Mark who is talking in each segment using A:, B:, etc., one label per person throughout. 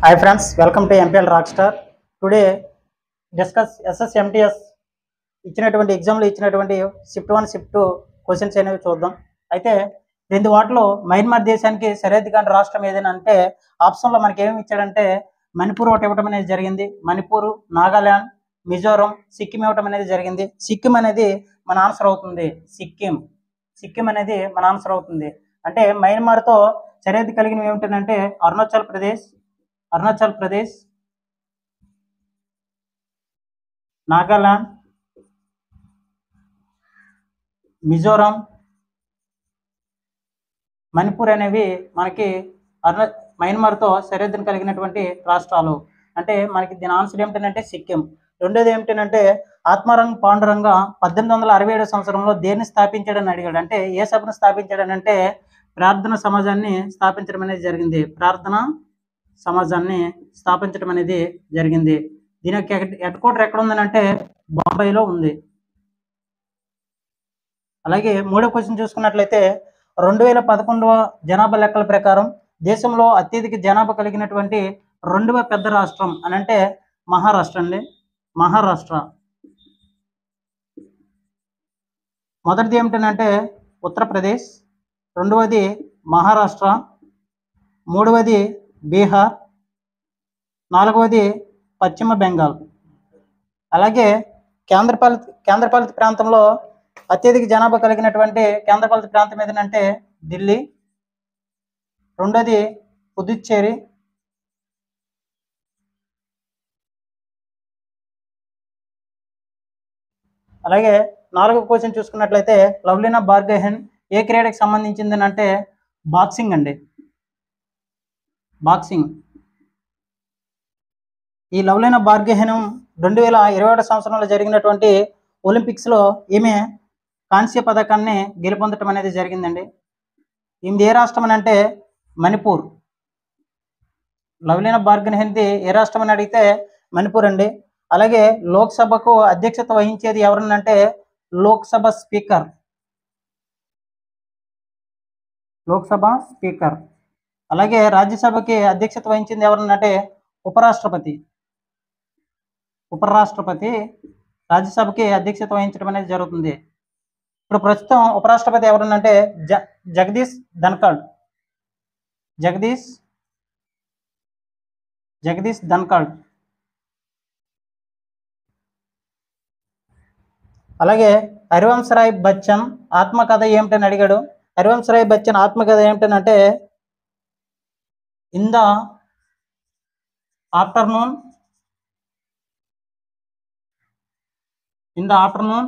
A: hi friends welcome to MPL rock star today discuss SSMTS ఇచ్చినటువంటి ఎగ్జామ్లో ఇచ్చినటువంటి shift one shift two questions అనేవి చూద్దాం అయితే రెండు వాటిలో మయన్మార్ దేశానికి సరిహద్దు కాని రాష్ట్రం ఏదైనా అంటే ఆప్షన్లో మనకి ఏమి ఇచ్చాడంటే మణిపూర్ ఒకటి ఇవ్వటం అనేది జరిగింది మణిపూర్ నాగాల్యాండ్ మిజోరం సిక్కిం ఇవ్వటం అనేది జరిగింది సిక్కిం అనేది మన ఆన్సర్ అవుతుంది సిక్కిం సిక్కిం అనేది మన ఆన్సర్ అవుతుంది అంటే మయన్మార్తో సరిహద్దు కలిగినవి ఏమిటంటే అరుణాచల్ ప్రదేశ్ అరుణాచల్ ప్రదేశ్ నాగాలాండ్ మిజోరాం మణిపూర్ అనేవి మనకి అరుణ మయన్మార్తో సరిహద్దును కలిగినటువంటి రాష్ట్రాలు అంటే మనకి దీని ఆన్సర్ ఏమిటంటే సిక్కిం రెండోది ఏమిటంటే ఆత్మారంగ్ పాండురంగ పద్దెనిమిది వందల అరవై ఏడు సంవత్సరంలో దేన్ని స్థాపించాడని అడిగాడు అంటే ఏ సభను స్థాపించాడని అంటే ప్రార్థన సమాజాన్ని స్థాపించడం అనేది జరిగింది ప్రార్థన సమాజాన్ని స్థాపించడం అనేది జరిగింది దీని యొక్క హెడ్ క్వార్టర్ ఎక్కడ ఉందనంటే బొంబాయిలో ఉంది అలాగే మూడో క్వశ్చన్ చూసుకున్నట్లయితే రెండు వేల పదకొండవ జనాభా లెక్కల ప్రకారం దేశంలో అత్యధిక జనాభా కలిగినటువంటి రెండవ పెద్ద రాష్ట్రం అని అంటే మహారాష్ట్ర అండి మహారాష్ట్ర మొదటిది ఏమిటంటే ఉత్తరప్రదేశ్ రెండవది మహారాష్ట్ర మూడవది బీహార్ నాలుగవది పశ్చిమ బెంగాల్ అలాగే కేంద్రపాలిత కేంద్రపాలిత ప్రాంతంలో అత్యధిక జనాభా కలిగినటువంటి కేంద్రపాలిత ప్రాంతం ఏదంటే ఢిల్లీ రెండోది పుదుచ్చేరి అలాగే నాలుగో క్వశ్చన్ చూసుకున్నట్లయితే లవ్లీనా బార్గెహెన్ ఏ క్రీడకి సంబంధించింది అంటే బాక్సింగ్ అండి బాక్సింగ్ ఈ లవ్లైన బార్గెహెనం రెండు వేల ఇరవై ఒకటి సంవత్సరంలో జరిగినటువంటి ఒలింపిక్స్లో ఈమె కాంస్య పథకాన్ని గెలుపొందడం అనేది జరిగిందండి ఈమెది ఏ రాష్ట్రం అని అంటే మణిపూర్ లవ్లీన బార్గెహెన్ది ఏ రాష్ట్రం అని అడిగితే మణిపూర్ అండి అలాగే లోక్సభకు అధ్యక్షత వహించేది ఎవరనంటే లోక్సభ స్పీకర్ లోక్సభ స్పీకర్ అలాగే రాజ్యసభకి అధ్యక్షత వహించింది ఎవరనంటే ఉపరాష్ట్రపతి ఉపరాష్ట్రపతి రాజ్యసభకి అధ్యక్షత వహించడం అనేది జరుగుతుంది ఇప్పుడు ప్రస్తుతం ఉపరాష్ట్రపతి ఎవరనంటే జ జగదీష్ ధన్కడ్ జగదీష్ జగదీష్ ధన్కడ్ అలాగే హరివంశరాయ్ బచ్చన్ ఆత్మకథ ఏమిటని అడిగాడు హరివంశరాయ్ బచ్చన్ ఆత్మకథ ఏమిటనంటే in the afternoon in the afternoon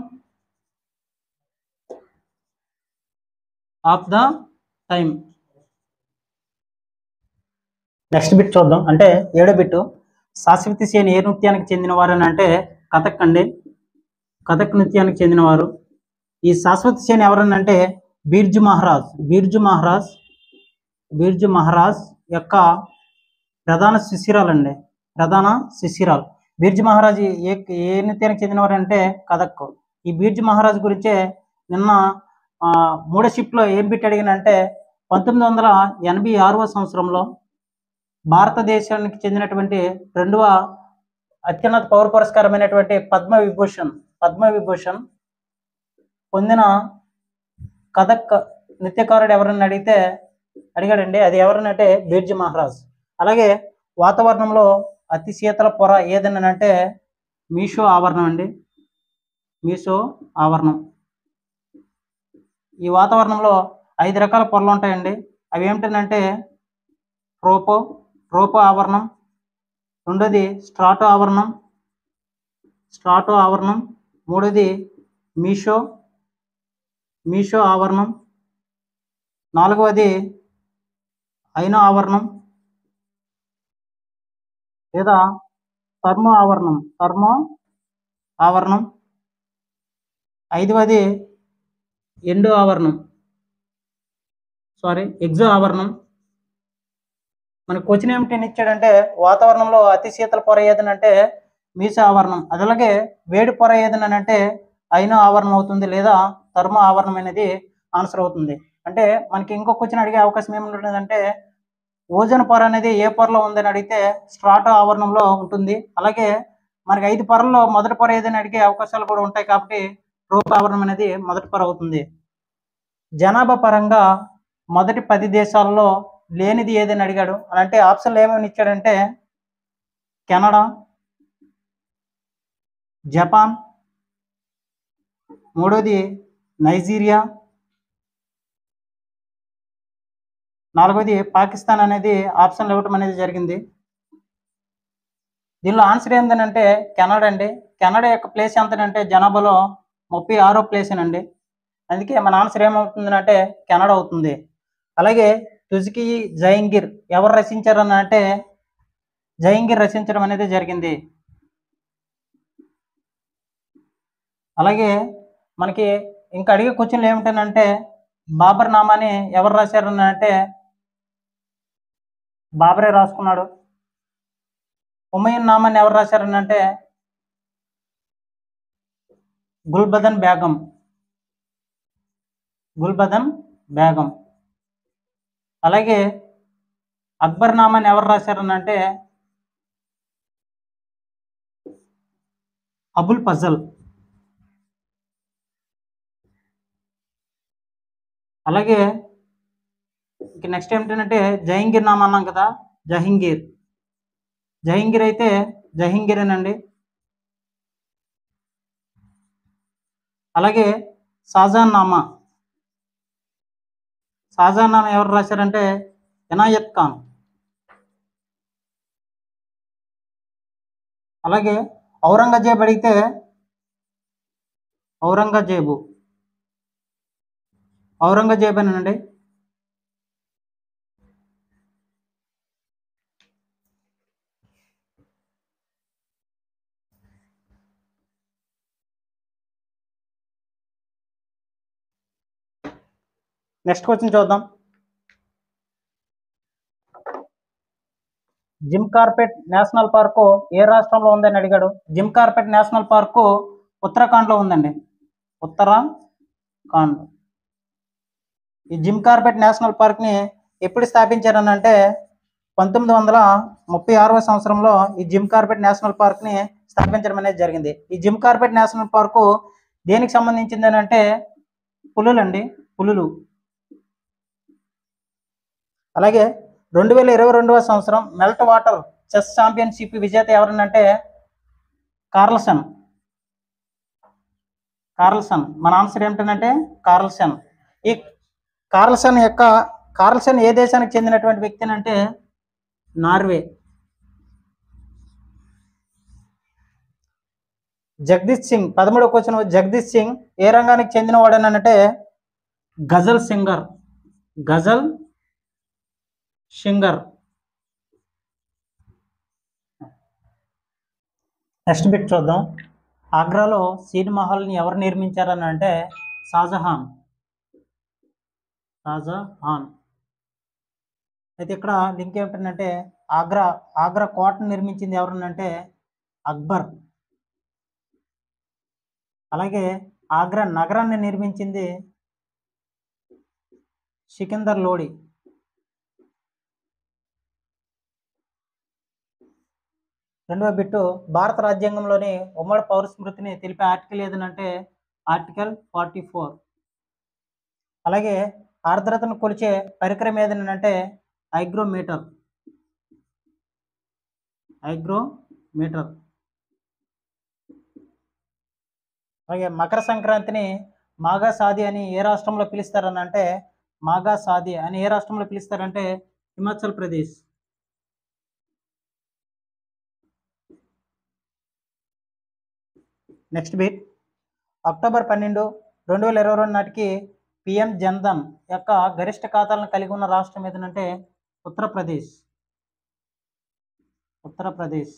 A: of the time next bit చూద్దాం అంటే ఏడో బిట్టు శాశ్వతి సేన్ ఏ నృత్యానికి చెందినవారు అని అంటే కథక్ అండి కథక్ నృత్యానికి చెందినవారు ఈ శాశ్వతి సేన్ ఎవరని అంటే బీర్జు మహారాజ్ బీర్జు మహారాజ్ బీర్జు మహారాజ్ యొక్క ప్రధాన శిశిరాలండి ప్రధాన శిశిరాలు బీర్జు మహారాజ్ ఏ ఏ నృత్యానికి చెందినవారు అంటే కథక్ ఈ బీర్జు మహారాజ్ గురించే నిన్న ఆ, మూడో షిఫ్ట్లో ఏం పెట్టి అడిగినంటే పంతొమ్మిది వందల ఎనభై ఆరవ సంవత్సరంలో భారతదేశానికి చెందినటువంటి రెండవ అత్యున్నత పౌర పురస్కారమైనటువంటి పద్మ విభూషణ్ పద్మ విభూషణ్ పొందిన కథక్ నృత్యకారుడు ఎవరని అడిగితే అడిగాడండి అది ఎవరనంటే బీర్జు మహారాజ్ అలాగే వాతావరణంలో అతి శీతల పొర ఏదని అంటే మీషో ఆవరణం అండి మీషో ఆవరణం ఈ వాతావరణంలో ఐదు రకాల పొరలు ఉంటాయండి అవి ఏమిటంటే ట్రోపో ట్రోపో ఆవరణం రెండోది స్ట్రాటో ఆవరణం స్ట్రాటో ఆవరణం మూడోది మీషో మీషో ఆవరణం నాలుగవది ఐనో ఆవరణం లేదా థర్మో ఆవరణం థర్మో ఆవరణం ఐదవది ఎండో ఆవరణం సారీ ఎగ్జో ఆవరణం మన క్వశ్చన్ ఏమిటి ఇచ్చాడంటే వాతావరణంలో అతి శీతల పొర ఏదనంటే మీస ఆవరణం అది అలాగే వేడి పొర ఏదనంటే అయినో ఆవరణం అవుతుంది లేదా థర్మో ఆవరణం అనేది ఆన్సర్ అవుతుంది అంటే మనకి ఇంకో క్వశ్చన్ అడిగే అవకాశం ఏముంటుందంటే ఓజోన్ పొర అనేది ఏ పొరలో ఉందని అడిగితే స్ట్రాటో ఆవరణంలో ఉంటుంది అలాగే మనకి ఐదు పొరల్లో మొదటి పొర ఏదని అడిగే అవకాశాలు కూడా ఉంటాయి కాబట్టి రూప ఆవరణం అనేది మొదటి పొర అవుతుంది జనాభా పరంగా మొదటి పది దేశాల్లో లేనిది ఏదని అడిగాడు అని అంటే ఆప్షన్లు ఏమేమి ఇచ్చాడంటే కెనడా జపాన్ మూడోది నైజీరియా నాలుగోది పాకిస్తాన్ అనేది ఆప్షన్లు ఇవ్వటం అనేది జరిగింది దీనిలో ఆన్సర్ ఏంటంటే కెనడా అండి కెనడా యొక్క ప్లేస్ ఎంతనంటే జనాభాలో ముప్పై ఆరో ప్లేస్ అండి అందుకే మన ఆన్సర్ ఏమవుతుందంటే కెనడా అవుతుంది అలాగే తుజుకి జయంగిర్ ఎవరు రచించారని అంటే జయంగిర్ రచించడం అనేది జరిగింది అలాగే మనకి ఇంకా అడిగే క్వశ్చన్లు ఏమిటనంటే బాబర్ నామాని ఎవరు రాశారని అంటే బాబరే రాసుకున్నాడు హుమయూన్ నామాన్ని ఎవరు రాశారని అంటే గుల్బదన్ బేగం గుల్బదన్ బేగం అలాగే అక్బర్ నామాన్ని ఎవరు రాశారని అంటే అబుల్ ఫజల్ అలాగే ఇంక నెక్స్ట్ ఏమిటంటే జహంగీర్ నామా అన్నాం కదా జహంగీర్ జహంగీర్ అయితే జహంగీరేనండి అలాగే షాజాన్ నామా షాజాన్ నామా ఎవరు రాశారంటే ఇనాయత్ ఖాన్ అలాగే ఔరంగజేబ్ అడిగితే ఔరంగజేబు ఔరంగజేబ్ అనండి నెక్స్ట్ క్వశ్చన్ చూద్దాం జిమ్ కార్పెట్ నేషనల్ పార్కు ఏ రాష్ట్రంలో ఉందని అడిగాడు జిమ్ కార్పెట్ నేషనల్ పార్కు ఉత్తరాఖండ్లో ఉందండి ఉత్తరాఖండ్ ఈ జిమ్ కార్పెట్ నేషనల్ పార్క్ని ఎప్పుడు స్థాపించారని అంటే పంతొమ్మిది వందల ముప్పై ఆరవ సంవత్సరంలో ఈ జిమ్ కార్పెట్ నేషనల్ పార్క్ని స్థాపించడం అనేది జరిగింది ఈ జిమ్ కార్పెట్ నేషనల్ పార్కు దేనికి సంబంధించింది అని అంటే పులులండి పులులు అలాగే రెండు వేల ఇరవై రెండవ సంవత్సరం మెల్ట్ వాటర్ చెస్ ఛాంపియన్షిప్ విజేత ఎవరనంటే కార్ల్సన్ కార్ల్సన్ మన ఆన్సర్ ఏమిటంటే కార్ల్సన్ ఈ కార్ల్సన్ యొక్క కార్ల్సన్ ఏ దేశానికి చెందినటువంటి వ్యక్తి అంటే నార్వే జగదీష్ సింగ్ పదమూడవ క్వశ్చన్ జగదీష్ సింగ్ ఏ రంగానికి చెందినవాడు అని అంటే ghazal singer ghazal singer next bit చూద్దాం ఆగ్రాలో సీడ్ మహల్ని ఎవరు నిర్మించారని అంటే షాజహాన్ షాజహాన్ అయితే ఇక్కడ లింక్ ఏమిటంటే ఆగ్రా ఆగ్రా కోటను నిర్మించింది ఎవరనంటే అక్బర్ అలాగే ఆగ్రా నగరాన్ని నిర్మించింది సికిందర్ లోడి రెండవ బిట్టు భారత రాజ్యాంగంలోని ఉమ్మడి పౌర స్మృతిని తెలిపే ఆర్టికల్ ఏదనంటే ఆర్టికల్ ఫార్టీ ఫోర్ అలాగే ఆర్ద్రతను కొలిచే పరికరం ఏదనంటే ఐగ్రోమీటర్ ఐగ్రోమీటర్ అలాగే మకర సంక్రాంతిని మాగా సాది అని ఏ రాష్ట్రంలో పిలుస్తారని అంటే మాగా సాది అని ఏ రాష్ట్రంలో పిలుస్తారంటే Himachal Pradesh next bit October పన్నెండు రెండు వేల ఇరవై రెండు నాటికి పిఎం జన్ధన్ యొక్క గరిష్ట ఖాతాలను కలిగి ఉన్న రాష్ట్రం ఏదంటే ఉత్తరప్రదేశ్ ఉత్తరప్రదేశ్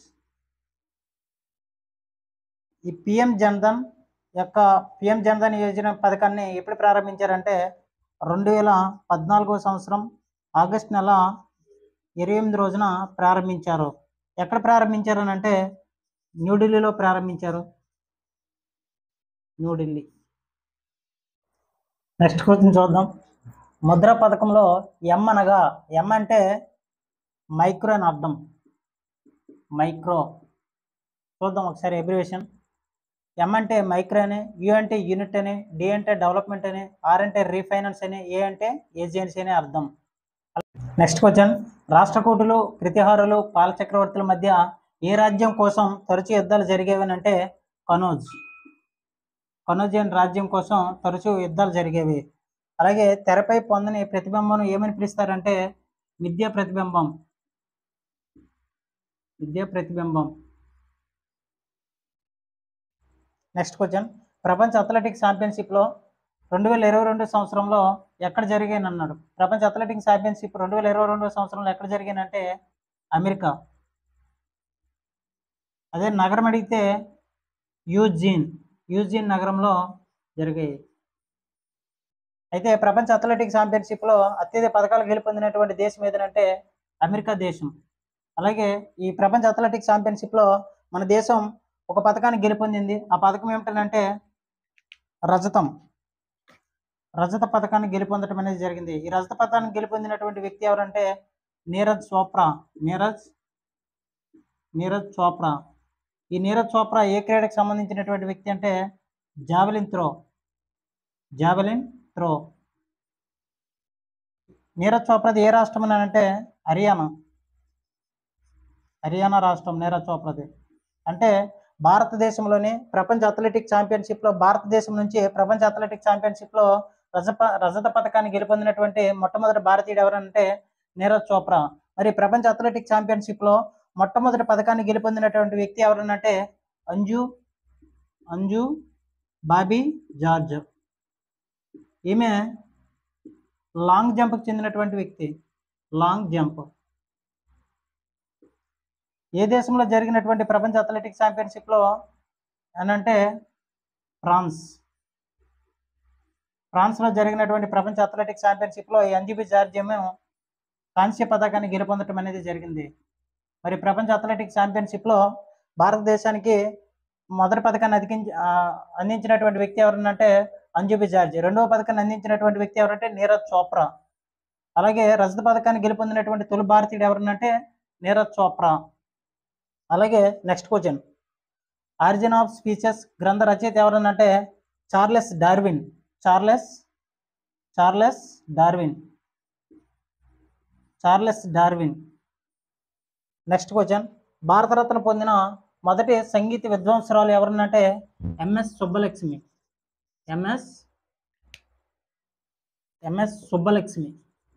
A: ఈ పిఎం జన్ధన్ యొక్క పిఎం జన్ధన్ యోజన పథకాన్ని ఎప్పుడు ప్రారంభించారంటే రెండు వేల పద్నాలుగో సంవత్సరం ఆగస్ట్ నెల ఇరవై ఎనిమిది రోజున ప్రారంభించారు ఎక్కడ ప్రారంభించారు అని అంటే న్యూఢిల్లీలో ప్రారంభించారు న్యూఢిల్లీ నెక్స్ట్ క్వశ్చన్ చూద్దాం ముద్రా పథకంలో ఎం అనగా ఎం అంటే మైక్రో అని అర్థం మైక్రో చూద్దాం ఒకసారి ఎబ్రివేషన్ ఎం అంటే మైక్రో అని యు అంటే యూనిట్ అని డి అంటే డెవలప్మెంట్ అని ఆర్ అంటే రీఫైనాన్స్ అని ఏ అంటే ఏజెన్సీ అని అర్థం నెక్స్ట్ క్వశ్చన్ రాష్ట్రకూటులు ప్రతిహారులు పాలచక్రవర్తుల మధ్య ఏ రాజ్యం కోసం తరచూ యుద్ధాలు జరిగేవి అంటే కనోజ్ కనోజియన్ రాజ్యం కోసం తరచూ యుద్ధాలు జరిగేవి అలాగే తెరపై పొందని ప్రతిబింబం ఏమని పిలుస్తారంటే విద్యా ప్రతిబింబం విద్యా ప్రతిబింబం నెక్స్ట్ క్వశ్చన్ ప్రపంచ అథ్లెటిక్స్ ఛాంపియన్షిప్లో రెండు వేల ఇరవై రెండు సంవత్సరంలో ఎక్కడ జరిగాను అన్నాడు ప్రపంచ అథ్లెటిక్స్ ఛాంపియన్షిప్ రెండు వేల ఇరవై రెండు సంవత్సరంలో ఎక్కడ జరిగానంటే అమెరికా అదే నగరం అడిగితే యూజీన్ యూజీన్ నగరంలో జరిగాయి అయితే ప్రపంచ అథ్లెటిక్స్ ఛాంపియన్షిప్లో అత్యధిక పథకాలు గెలుపొందినటువంటి దేశం ఏదంటే అమెరికా దేశం అలాగే ఈ ప్రపంచ అథ్లెటిక్స్ ఛాంపియన్షిప్లో మన దేశం ఒక పథకాన్ని గెలుపొందింది ఆ పథకం ఏమిటంటే రజతం రజత పథకాన్ని గెలుపొందడం అనేది జరిగింది ఈ రజత పథకాన్ని గెలుపొందినటువంటి వ్యక్తి ఎవరంటే నీరజ్ చోప్రా నీరజ్ నీరజ్ చోప్రా ఈ నీరజ్ చోప్రా ఏ క్రీడకు సంబంధించినటువంటి వ్యక్తి అంటే javelin throw javelin throw Neeraj చోప్రాది ఏ రాష్ట్రం అని అంటే హర్యానా హర్యానా రాష్ట్రం నీరజ్ చోప్రాది అంటే భారతదేశంలోని ప్రపంచ అథ్లెటిక్ ఛాంపియన్షిప్లో భారతదేశం నుంచి ప్రపంచ అథ్లెటిక్ ఛాంపియన్షిప్లో రజప రజత పథకాన్ని గెలుపొందినటువంటి మొట్టమొదటి భారతీయుడు ఎవరంటే నీరజ్ చోప్రా మరి ప్రపంచ అథ్లెటిక్ ఛాంపియన్షిప్లో మొట్టమొదటి పథకాన్ని గెలుపొందినటువంటి వ్యక్తి ఎవరనంటే అంజు అంజు బాబీ జార్జ్ ఈమె లాంగ్ జంప్కి చెందినటువంటి వ్యక్తి లాంగ్ జంప్ ఏ దేశంలో జరిగినటువంటి ప్రపంచ అథ్లెటిక్స్ ఛాంపియన్షిప్లో అని అంటే ఫ్రాన్స్ ఫ్రాన్స్లో జరిగినటువంటి ప్రపంచ అథ్లెటిక్స్ ఛాంపియన్షిప్లో ఈ అంజుబి జార్జియము కాంస్య పథకాన్ని గెలుపొందడం అనేది జరిగింది మరి ప్రపంచ అథ్లెటిక్స్ ఛాంపియన్షిప్లో భారతదేశానికి మొదటి పథకాన్ని అధికించి ఆ, అందించినటువంటి వ్యక్తి ఎవరనంటే అంజుబి జార్జి రెండవ పథకాన్ని అందించినటువంటి వ్యక్తి ఎవరంటే నీరజ్ చోప్రా అలాగే రజత పథకాన్ని గెలుపొందినటువంటి తొలి భారతీయుడు ఎవరనంటే నీరజ్ చోప్రా అలాగే next question origin of speeches గ్రంథ రచయిత ఎవరనంటే Charles Darwin Charles Charles Darwin Charles Darwin next question భారతరత్న పొందిన మొదటి సంగీత విద్వాంసరాలు ఎవరనంటే MS Subbulakshmi MS MS Subbulakshmi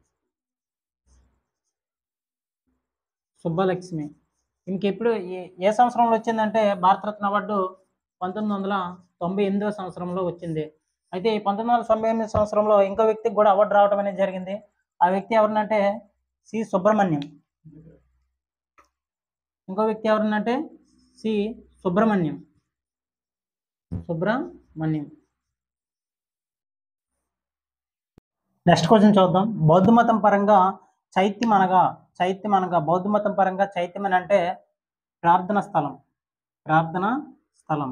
A: Subbulakshmi ఇంక ఎప్పుడు ఏ- ఏ సంవత్సరంలో వచ్చిందంటే భారతరత్న అవార్డు పంతొమ్మిది వందల తొంభై ఎనిమిదో సంవత్సరంలో వచ్చింది అయితే ఈ పంతొమ్మిది వందల తొంభై ఎనిమిది సంవత్సరంలో ఇంకో వ్యక్తికి కూడా అవార్డు రావడం అనేది జరిగింది ఆ వ్యక్తి ఎవరినంటే సి సుబ్రహ్మణ్యం ఇంకో వ్యక్తి ఎవరినంటే C Subramaniam Subramaniam next question చూద్దాం బౌద్ధ మతం పరంగా చైత్యం అనగా చైత్యం అనగా బౌద్ధ మతం పరంగా చైత్యం అని అంటే ప్రార్థన స్థలం ప్రార్థన స్థలం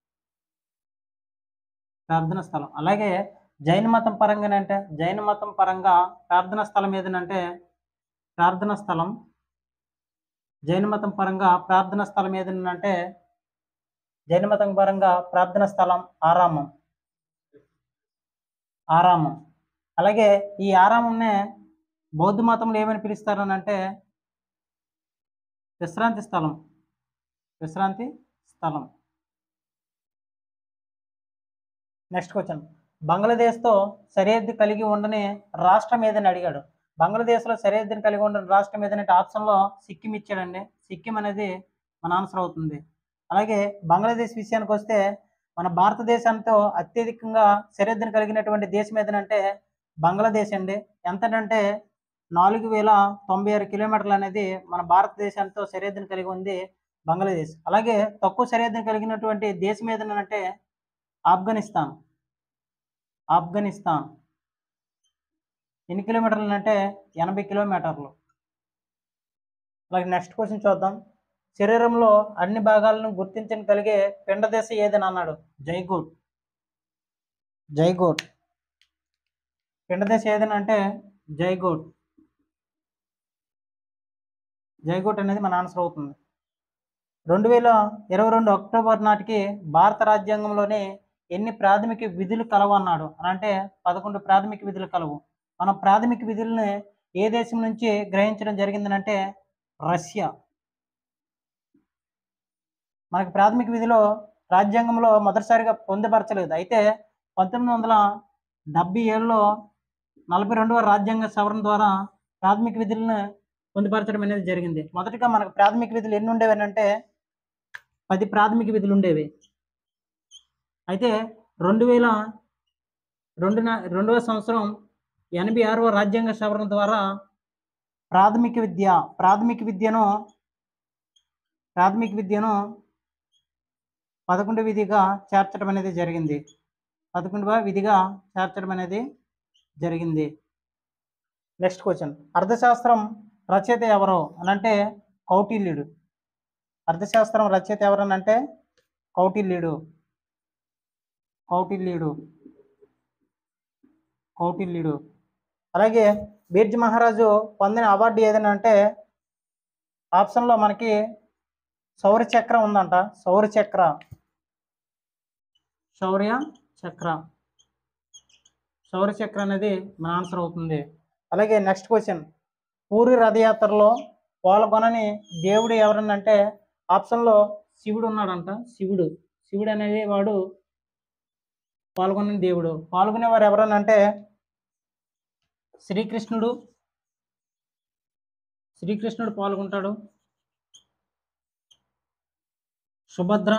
A: ప్రార్థన స్థలం అలాగే జైన మతం పరంగా అంటే జైన మతం పరంగా ప్రార్థన స్థలం ఏదనంటే ప్రార్థన స్థలం జైన మతం పరంగా ప్రార్థన స్థలం ఏదనంటే జైన మతం పరంగా ప్రార్థన స్థలం ఆరామం ఆరామం అలాగే ఈ ఆరామంనే బౌద్ధ మతంలో ఏమని పిలుస్తారని అంటే విశ్రాంతి స్థలం విశ్రాంతి స్థలం నెక్స్ట్ క్వశ్చన్ బంగ్లాదేశ్తో సరిహద్దు కలిగి ఉండని రాష్ట్రం ఏదని అడిగాడు బంగ్లాదేశ్లో సరిహద్దుని కలిగి ఉండని రాష్ట్రం ఏదంటే ఆప్షన్లో సిక్కిం ఇచ్చాడండి సిక్కిం అనేది మన ఆన్సర్ అవుతుంది అలాగే బంగ్లాదేశ్ విషయానికి వస్తే మన భారతదేశంతో అత్యధికంగా సరిహద్దుని కలిగినటువంటి దేశం ఏదనంటే బంగ్లాదేశ్ అండి ఎంతటంటే నాలుగు వేల తొంభై ఆరు కిలోమీటర్లు అనేది మన భారతదేశంతో సరిహద్దుని కలిగి ఉంది బంగ్లాదేశ్ అలాగే తక్కువ సరిహద్దుని కలిగినటువంటి దేశం ఏదనంటే ఆఫ్ఘనిస్తాన్ ఆఫ్ఘనిస్తాన్ ఎన్ని కిలోమీటర్లు అంటే ఎనభై కిలోమీటర్లు అలాగే నెక్స్ట్ క్వశ్చన్ చూద్దాం శరీరంలో అన్ని భాగాలను గుర్తించగలిగే పిండ దశ ఏదని అన్నాడు జైగోట్ జైగోట్ పిండ దశ ఏదని అంటే జైగోట్ జైగోట్ అనేది మన ఆన్సర్ అవుతుంది రెండు వేల ఇరవై రెండు అక్టోబర్ నాటికి భారత రాజ్యాంగంలోనే ఎన్ని ప్రాథమిక విధులు కలవు అన్నాడు అని అంటే పదకొండు ప్రాథమిక విధులు కలవు మనం ప్రాథమిక విధుల్ని ఏ దేశం నుంచి గ్రహించడం జరిగిందని అంటే రష్యా మనకి ప్రాథమిక విధిలో రాజ్యాంగంలో మొదటిసారిగా పొందుపరచలేదు అయితే పంతొమ్మిది వందల డెబ్బై ఏడులో నలభై రెండవ రాజ్యాంగ సవరణ ద్వారా ప్రాథమిక విధులను పొందుపరచడం అనేది జరిగింది మొదటగా మనకు ప్రాథమిక విధులు ఎన్ని ఉండేవి అని అంటే పది ప్రాథమిక విధులు ఉండేవి అయితే రెండు వేల రెండు రెండవ సంవత్సరం ఎనభై ఆరవ రాజ్యాంగ సవరణ ద్వారా ప్రాథమిక విద్య ప్రాథమిక విద్యను ప్రాథమిక విద్యను పదకొండు విధిగా చేర్చడం అనేది జరిగింది పదకొండవ విధిగా చేర్చడం అనేది జరిగింది నెక్స్ట్ క్వశ్చన్ అర్థశాస్త్రం రచయిత ఎవరు అని అంటే కౌటిల్యుడు అర్థశాస్త్రం రచయిత ఎవరు అని అంటే కౌటిల్యుడు కౌటిల్యుడు కౌటిల్యుడు అలాగే బీర్జ్ మహారాజు పొందిన అవార్డు ఏదైనా అంటే ఆప్షన్లో మనకి శౌర్య చక్ర ఉందంట శౌర్య చక్ర శౌర్య చక్ర శౌర్య చక్ర అనేది మన ఆన్సర్ అవుతుంది అలాగే నెక్స్ట్ క్వశ్చన్ పూరి రథయాత్రలో పాల్గొనని దేవుడు ఎవరనంటే ఆప్షన్లో శివుడు ఉన్నాడంట శివుడు శివుడు అనేది వాడు పాల్గొనని దేవుడు పాల్గొనేవారు ఎవరనంటే శ్రీకృష్ణుడు శ్రీకృష్ణుడు పాల్గొంటాడు సుభద్ర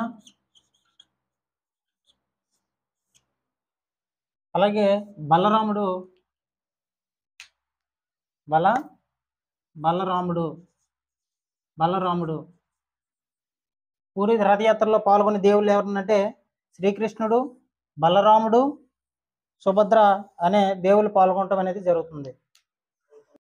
A: అలాగే బలరాముడు బల బలరాముడు బలరాముడు పూరి రథయాత్రలో పాల్గొనే దేవుళ్ళు ఎవరనంటే శ్రీకృష్ణుడు బలరాముడు సుభద్ర అనే దేవుళ్ళు పాల్గొనడం అనేది జరుగుతుంది